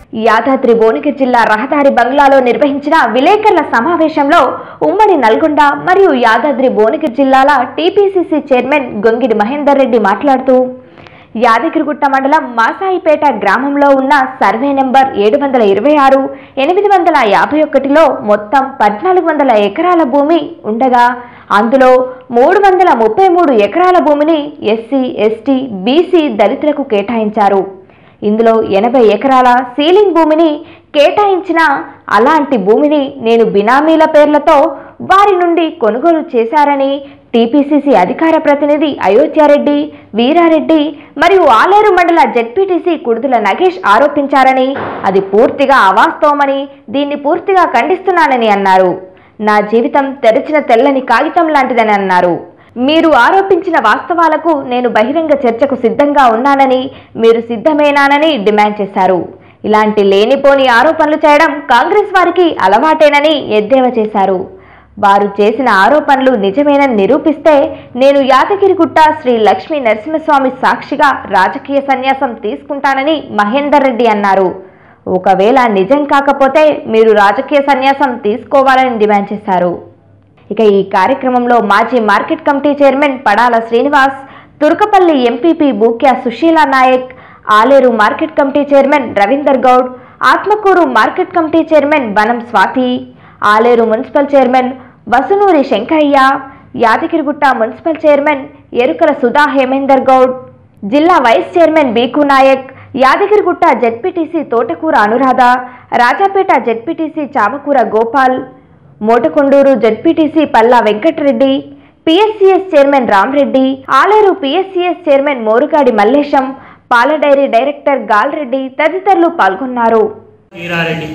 యాదాద్రి భువనగిరి జిల్లా రహదారి బంగ్లాలో నిర్వహించిన విలేకరుల సమావేశంలో ఉమ్మడి నల్గొండ మరియు యాదాద్రి భువనగిరి జిల్లాల టీపీసీసీ చైర్మన్ గొంగిడి మహేందర్ రెడ్డి మాట్లాడుతూ యాదగిరిగుట్ట మండలం మాసాయిపేట గ్రామంలో ఉన్న సర్వే నెంబర్ ఏడు వందల ఇరవై ఆరు ఎనిమిది వందల యాభై ఒకటిలో మొత్తం పద్నాలుగు వందల ఎకరాల భూమి ఉండగా అందులో మూడు వందల ముప్పై మూడు ఎకరాల భూమిని ఎస్సీ ఎస్టీ బీసీ దళితులకు కేటాయించారు ఇందులో ఎనభై ఎకరాల సీలింగ్ భూమిని కేటాయించిన అలాంటి భూమిని నేను బినామీల పేర్లతో వారి నుండి కొనుగోలు చేశారని టీపీసీసీ అధికార ప్రతినిధి అయోధ్యారెడ్డి వీరారెడ్డి మరియు ఆలేరు మండల జెడ్పీటీసీ కుడుదుల నగేష్ ఆరోపించారని అది పూర్తిగా అవాస్తవమని దీన్ని పూర్తిగా ఖండిస్తున్నానని అన్నారు నా జీవితం తెరిచిన తెల్లని కాగితం లాంటిదని అన్నారు మీరు ఆరోపించిన వాస్తవాలకు నేను బహిరంగ చర్చకు సిద్ధంగా ఉన్నానని మీరు సిద్ధమేనానని డిమాండ్ చేశారు ఇలాంటి లేనిపోని ఆరోపణలు చేయడం కాంగ్రెస్ వారికి అలవాటేనని ఎద్దేవా చేశారు వారు చేసిన ఆరోపణలు నిజమేనని నిరూపిస్తే నేను యాదగిరిగుట్ట శ్రీ లక్ష్మీ నరసింహస్వామి సాక్షిగా రాజకీయ సన్యాసం తీసుకుంటానని మహేందర్ రెడ్డి అన్నారు ఒకవేళ నిజం కాకపోతే మీరు రాజకీయ సన్యాసం తీసుకోవాలని డిమాండ్ చేశారు ఇక ఈ కార్యక్రమంలో మాజీ market committee chairman Padala Srinivas Turkapalli MPP Bukya Sushila Naik Aleru market committee chairman Ravinder Goud Atmakur market committee chairman Vanam Swathi Aleru municipal chairman Vasunuri Shankaraiah Yadagirigutta municipal chairman Erukala Sudha Hemender Goud జిల్లా vice chairman Bheeku Naik Yadagirigutta ZPTC Thotakura Anuradha Rajapet ZPTC Chamakura Gopal Motakondur ZPTC Palla Venkatreddy PSCS chairman Ramreddy Aleru PSCS chairman Morugadi Mallesham పాల డైరీ డైరెక్టర్ గాల్రెడ్డి తదితరులు పాల్గొన్నారు వీరారెడ్డి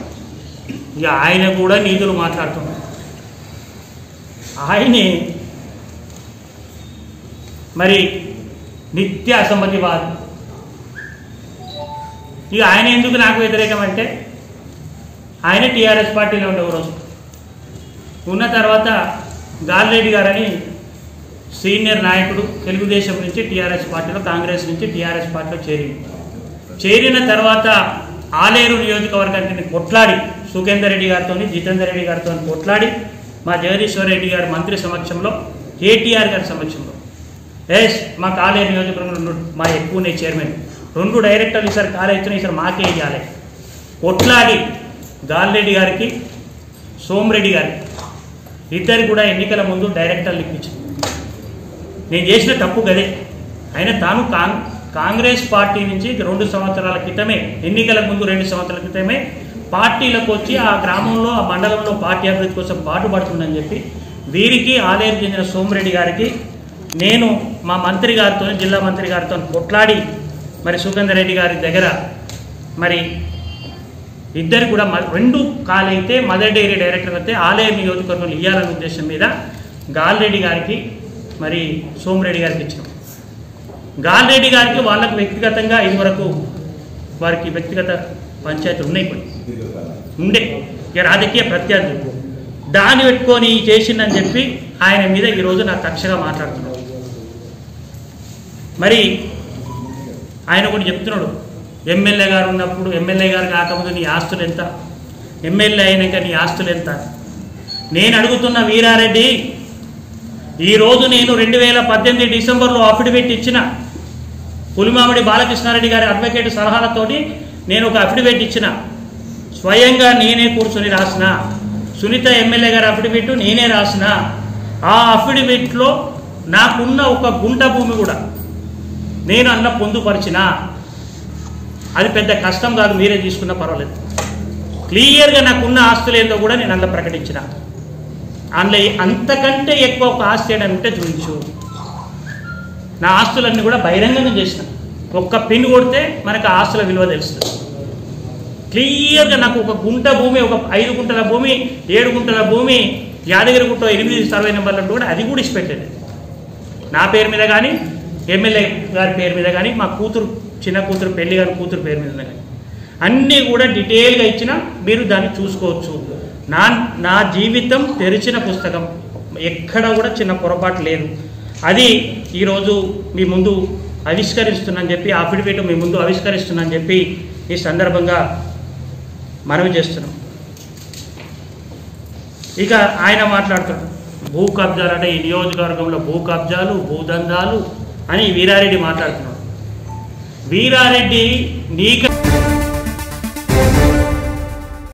ఇక ఆయన కూడా నీతులు మాట్లాడుతున్నాడు ఆయనే మరి నిత్య అసమ్మతివాది ఇక ఆయన ఎందుకు నాకు వ్యతిరేకం అంటే ఆయన టీఆర్ఎస్ పార్టీలో ఉండే ఓ రోజు ఉన్న తర్వాత గాలిరెడ్డి గారని సీనియర్ నాయకుడు తెలుగుదేశం నుంచి టీఆర్ఎస్ పార్టీలో కాంగ్రెస్ నుంచి టీఆర్ఎస్ పార్టీలో చేరింది చేరిన తర్వాత ఆలేరు నియోజకవర్గానికి కొట్లాడి సుఖేందర్ రెడ్డి గారితో జితేందర్ రెడ్డి గారితో కొట్లాడి మా జగదీశ్వర్ రెడ్డి గారి మంత్రి సమక్షంలో కేటీఆర్ గారి సమక్షంలో ఎస్ మా ఆలేరు నియోజకవర్గంలో మా ఎక్కువనే చైర్మన్ రెండు డైరెక్టర్లు ఈసారి కాలే ఇస్తున్నాయి ఈసారి మాకే ఇవ్వాలి కొట్లాడి గాలిరెడ్డి గారికి సోమరెడ్డి గారికి ఇద్దరు కూడా ఎన్నికల ముందు డైరెక్టర్లు ఇప్పించారు నేను చేసిన తప్పు గదే ఆయన తాను కాంగ్ కాంగ్రెస్ పార్టీ నుంచి రెండు సంవత్సరాల క్రితమే ఎన్నికల ముందు రెండు సంవత్సరాల క్రితమే పార్టీలకు వచ్చి ఆ గ్రామంలో ఆ మండలంలో పార్టీ అభివృద్ధి కోసం పాటుపడుతుందని చెప్పి వీరికి ఆలేరు చెందిన సోమిరెడ్డి గారికి నేను మా మంత్రి గారితో జిల్లా మంత్రి గారితో కొట్లాడి మరి సుగంధర్ రెడ్డి గారి దగ్గర మరి ఇద్దరు కూడా మ- రెండు కాలైతే మదర్ డైరీ డైరెక్టర్ అయితే ఆలయ నియోజకవర్గంలో ఇవ్వాలనే ఉద్దేశం మీద గాల్రెడ్డి గారికి మరి సోమిరెడ్డి గారికి ఇచ్చినాం గాల్రెడ్డి గారికి వాళ్ళకు వ్యక్తిగతంగా ఇదివరకు వారికి వ్యక్తిగత పంచాయతీలు ఉన్నాయి కొన్ని ఉండే ఇక రాజకీయ ప్రత్యర్థులు దాన్ని పెట్టుకొని చేసిందని చెప్పి ఆయన మీద ఈరోజు నాకు కక్షగా మాట్లాడుతున్నాడు మరి ఆయన కూడా చెప్తున్నాడు ఎమ్మెల్యే గారు ఉన్నప్పుడు ఎమ్మెల్యే గారు కాకముందు నీ ఆస్తులు ఎంత ఎమ్మెల్యే అయినాక నీ ఆస్తులు ఎంత నేను అడుగుతున్న వీరారెడ్డి ఈరోజు నేను రెండు వేల పద్దెనిమిది డిసెంబర్లో అఫిడవిట్ ఇచ్చిన పులిమామిడి బాలకృష్ణారెడ్డి గారి అడ్వకేట్ సలహాలతోటి నేను ఒక అఫిడవిట్ ఇచ్చిన స్వయంగా నేనే కూర్చొని రాసిన సునీత ఎమ్మెల్యే గారి అఫిడవిట్ నేనే రాసిన ఆ అఫిడవిట్లో నాకున్న ఒక గుంట భూమి కూడా నేను అన్న పొందుపరిచిన అది పెద్ద కష్టం కాదు మీరే తీసుకున్నా పర్వాలేదు క్లియర్గా నాకున్న ఆస్తులు ఏందో కూడా నేను అందులో ప్రకటించిన అందులో అంతకంటే ఎక్కువ ఒక ఆస్తి ఏదైనా ఉంటే చూపించు నా ఆస్తులన్నీ కూడా బహిరంగంగా చేసిన ఒక్క పిన్ కొడితే మనకు ఆ ఆస్తుల విలువ తెలుస్తుంది క్లియర్గా నాకు ఒక గుంట భూమి ఒక ఐదు గుంటల భూమి ఏడు గుంటల భూమి యాదగిరి గుట్ట ఎనిమిది సర్వే నెంబర్లు కూడా అది కూడా ఇచ్చిపెట్టేది నా పేరు మీద కానీ ఎమ్మెల్యే గారి పేరు మీద కానీ మా కూతురు చిన్న కూతురు పెళ్లి గారి కూతురు పేరు మీద కానీ అన్నీ కూడా డీటెయిల్గా ఇచ్చిన మీరు దాన్ని చూసుకోవచ్చు నా నా జీవితం తెరిచిన పుస్తకం ఎక్కడ కూడా చిన్న పొరపాటు లేదు అది ఈరోజు మీ ముందు ఆవిష్కరిస్తున్నాను చెప్పి అఫిడవిట్ మీ ముందు ఆవిష్కరిస్తున్నాను చెప్పి ఈ సందర్భంగా మనవి చేస్తున్నాం ఇక ఆయన మాట్లాడుతాడు భూ కబ్జాలు అంటే ఈ నియోజకవర్గంలో భూ కబ్జాలు భూదందాలు అని వీరారెడ్డి మాట్లాడుతున్నాడు వీరారెడ్డి నీక